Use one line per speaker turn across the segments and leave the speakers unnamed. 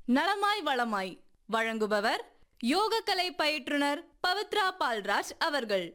நலமாய் வளமாய் வழங்குபவர் யோகக்கலை பயிற்றுனர் பவித்ரா பால்ராஜ் அவர்கள்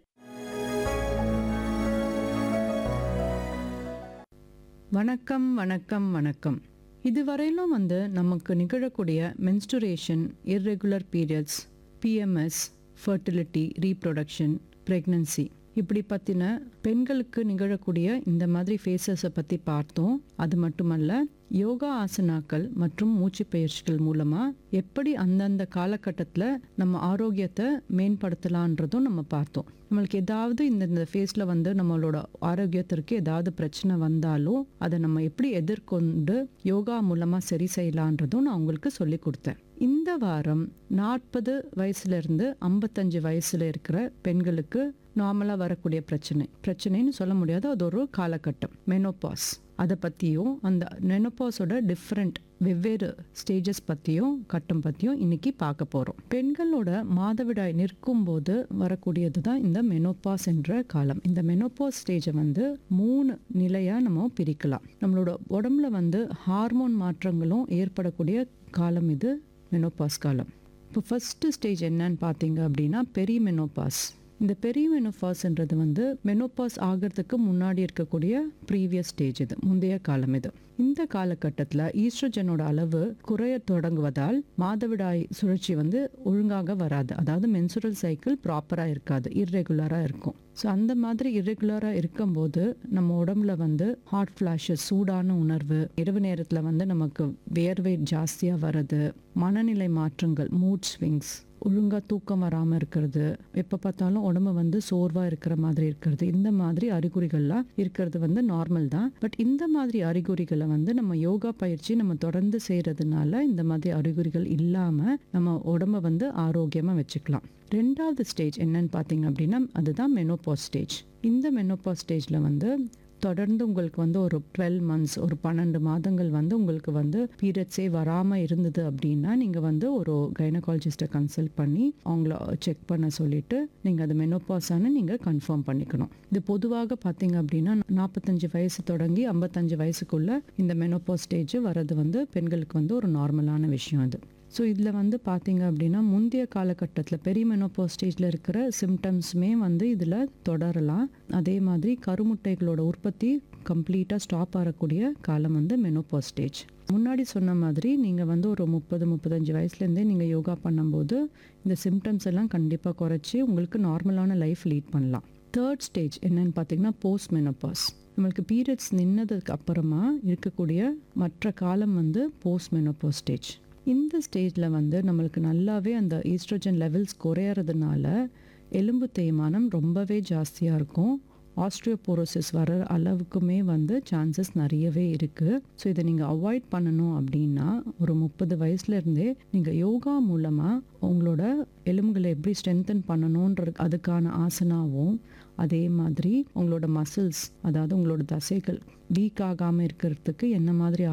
வணக்கம் வணக்கம் வணக்கம் இதுவரையிலும் வந்து நமக்கு நிகழக்கூடிய menstruation irregular periods PMS fertility reproduction pregnancy இப்படி பற்றின பெண்களுக்கு நிகழக்கூடிய இந்த மாதிரி ஃபேஸஸை பற்றி பார்த்தோம் அது மட்டுமல்ல யோகா ஆசனாக்கள் மற்றும் மூச்சு பயிற்சிகள் மூலமாக எப்படி அந்தந்த காலகட்டத்தில் நம்ம ஆரோக்கியத்தை மேம்படுத்தலான்றதும் நம்ம பார்த்தோம் நம்மளுக்கு ஏதாவது இந்த இந்த ஃபேஸில் வந்து நம்மளோட ஆரோக்கியத்திற்கு ஏதாவது பிரச்சனை வந்தாலும் அதை நம்ம எப்படி எதிர்கொண்டு யோகா மூலமாக சரி செய்யலான்றதும் நான் உங்களுக்கு சொல்லி கொடுத்தேன் இந்த வாரம் நாற்பது வயசுலேருந்து ஐம்பத்தஞ்சு வயசில் இருக்கிற பெண்களுக்கு நார்மலாக வரக்கூடிய பிரச்சனை பிரச்சனைன்னு சொல்ல முடியாது அது ஒரு காலகட்டம் மெனோபாஸ் அதை பற்றியும் அந்த மெனோபாஸோட டிஃப்ரெண்ட் வெவ்வேறு ஸ்டேஜஸ் பற்றியும் கட்டம் பற்றியும் இன்னைக்கு பார்க்க போகிறோம் பெண்களோட மாதவிடாய் நிற்கும் போது வரக்கூடியது தான் இந்த மெனோபாஸ் என்ற காலம் இந்த மெனோபாஸ் ஸ்டேஜை வந்து மூணு நிலையாக நம்ம பிரிக்கலாம் நம்மளோட உடம்புல வந்து ஹார்மோன் மாற்றங்களும் ஏற்படக்கூடிய காலம் இது மெனோபாஸ் காலம் இப்போ ஃபஸ்ட்டு ஸ்டேஜ் என்னன்னு பார்த்தீங்க அப்படின்னா பெரி மெனோபாஸ் இந்த பெரிய மெனோபாஸ்ன்றது வந்து மெனோபாஸ் ஆகிறதுக்கு முன்னாடி இருக்கக்கூடிய ப்ரீவியஸ் ஸ்டேஜ் இது முந்தைய காலம் இது இந்த காலகட்டத்தில் ஈஸ்ட்ரோஜனோட அளவு குறைய தொடங்குவதால் மாதவிடாய் சுழற்சி வந்து ஒழுங்காக வராது அதாவது மென்சுரல் சைக்கிள் ப்ராப்பராக இருக்காது இர்ரெகுலராக இருக்கும் ஸோ அந்த மாதிரி இர்ரெகுலராக இருக்கும்போது நம்ம உடம்புல வந்து ஹாட் ஃப்ளாஷஸ் சூடான உணர்வு இரவு நேரத்தில் வந்து நமக்கு வேர்வை ஜாஸ்தியாக வர்றது மனநிலை மாற்றங்கள் மூட் ஸ்விங்ஸ் ஒழுங்காக தூக்கம் வராமல் இருக்கிறது எப்போ பார்த்தாலும் உடம்பு வந்து சோர்வாக இருக்கிற மாதிரி இருக்கிறது இந்த மாதிரி அறிகுறிகள்லாம் இருக்கிறது வந்து நார்மல் தான் பட் இந்த மாதிரி அறிகுறிகளை வந்து நம்ம யோகா பயிற்சி நம்ம தொடர்ந்து செய்கிறதுனால இந்த மாதிரி அறிகுறிகள் இல்லாமல் நம்ம உடம்ப வந்து ஆரோக்கியமாக வச்சுக்கலாம் ரெண்டாவது ஸ்டேஜ் என்னன்னு பார்த்தீங்க அப்படின்னா அதுதான் மெனோபாஸ் ஸ்டேஜ் இந்த மெனோபாஸ் ஸ்டேஜில் வந்து தொடர்ந்து உங்களுக்கு வந்து ஒரு டுவெல் மந்த்ஸ் ஒரு பன்னெண்டு மாதங்கள் வந்து உங்களுக்கு வந்து பீரியட்ஸே வராமல் இருந்தது அப்படின்னா நீங்கள் வந்து ஒரு கைனகாலஜிஸ்ட்டை கன்சல்ட் பண்ணி அவங்கள செக் பண்ண சொல்லிட்டு நீங்கள் அது மெனோபாஸானு நீங்கள் கன்ஃபார்ம் பண்ணிக்கணும் இது பொதுவாக பார்த்தீங்க அப்படின்னா நாற்பத்தஞ்சு வயசு தொடங்கி ஐம்பத்தஞ்சு வயசுக்குள்ள இந்த மெனோபாஸ் ஸ்டேஜ் வர்றது வந்து பெண்களுக்கு வந்து ஒரு நார்மலான விஷயம் அது ஸோ இதில் வந்து பார்த்தீங்க அப்படின்னா முந்தைய காலகட்டத்தில் பெரிய மெனோபோ ஸ்டேஜில் இருக்கிற சிம்டம்ஸுமே வந்து இதில் தொடரலாம் அதே மாதிரி கருமுட்டைகளோட உற்பத்தி கம்ப்ளீட்டாக ஸ்டாப் ஆகக்கூடிய காலம் வந்து மெனோபோ ஸ்டேஜ் முன்னாடி சொன்ன மாதிரி நீங்கள் வந்து ஒரு முப்பது முப்பத்தஞ்சு வயசுலேருந்தே நீங்கள் யோகா பண்ணும்போது இந்த சிம்டம்ஸ் எல்லாம் கண்டிப்பாக குறைச்சி உங்களுக்கு நார்மலான லைஃப் லீட் பண்ணலாம் தேர்ட் ஸ்டேஜ் என்னன்னு பார்த்தீங்கன்னா போஸ்ட் மெனோபாஸ் நம்மளுக்கு பீரியட்ஸ் நின்னதுக்கு அப்புறமா இருக்கக்கூடிய மற்ற காலம் வந்து போஸ்ட் மெனோபோ ஸ்டேஜ் இந்த ஸ்டேஜில் வந்து நம்மளுக்கு நல்லாவே அந்த ஈஸ்ட்ரோஜன் லெவல்ஸ் குறையறதுனால எலும்பு தேய்மானம் ரொம்பவே ஜாஸ்தியாக இருக்கும் ஆஸ்ட்ரியோபோரோசிஸ் வர அளவுக்குமே வந்து சான்சஸ் நிறையவே இருக்குது ஸோ இதை நீங்கள் அவாய்ட் பண்ணணும் அப்படின்னா ஒரு முப்பது வயசுலேருந்தே நீங்கள் யோகா மூலமாக உங்களோட எலும்புகளை எப்படி ஸ்ட்ரென்தன் பண்ணணுன்ற அதுக்கான ஆசனாவும் அதே மாதிரி உங்களோட மசில்ஸ் அதாவது உங்களோட தசைகள் வீக் ஆகாமல் இருக்கிறதுக்கு என்ன மாதிரி